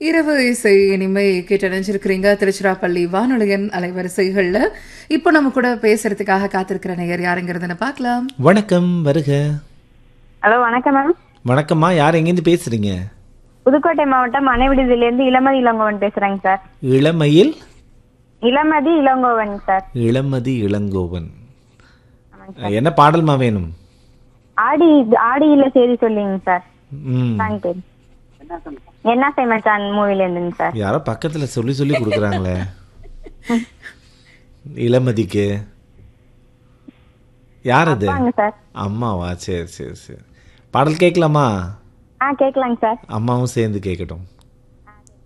இரவு இசை இனிமை கேட்டு நினைச்சிருக்கிறீங்க திருச்சிராப்பள்ளி வானொலியன் அலைவரிசைகள்ல இப்போ நம்ம கூட பேசுறதுக்காக காத்திருக்கிற நேயர் யாருங்கிறதுன்னு பார்க்கலாம் வணக்கம் வருக ஹலோ வணக்கம் மேம் வணக்கம்மா யார் எங்கேருந்து பேசுறீங்க புதுக்கோட்டை மாவட்டம் மனைவிடுதியிலேருந்து இளமதி இளங்கோவன் பேசுறேங்க சார் இளமையில் இளமதி இளங்கோவன் சார் இளமதி இளங்கோவன் என்ன பாடல்மா வேணும் ஆடி ஆடியில செய்தி சொல்லிங்க சார் ம் சாங் பேர் என்ன செய்மச்சான் மூவில இருந்துங்க சார் யாரோ பக்கத்துல சொல்லி சொல்லி கொடுக்குறாங்களே இளமதிக்கு யார் அது வாங்க சார் அம்மாவா சரி சரி சரி பாடல் கேட்கலாமா ஆ கேட்கலாங்க சார் அம்மாவும் சேர்ந்து கேட்கட்டும்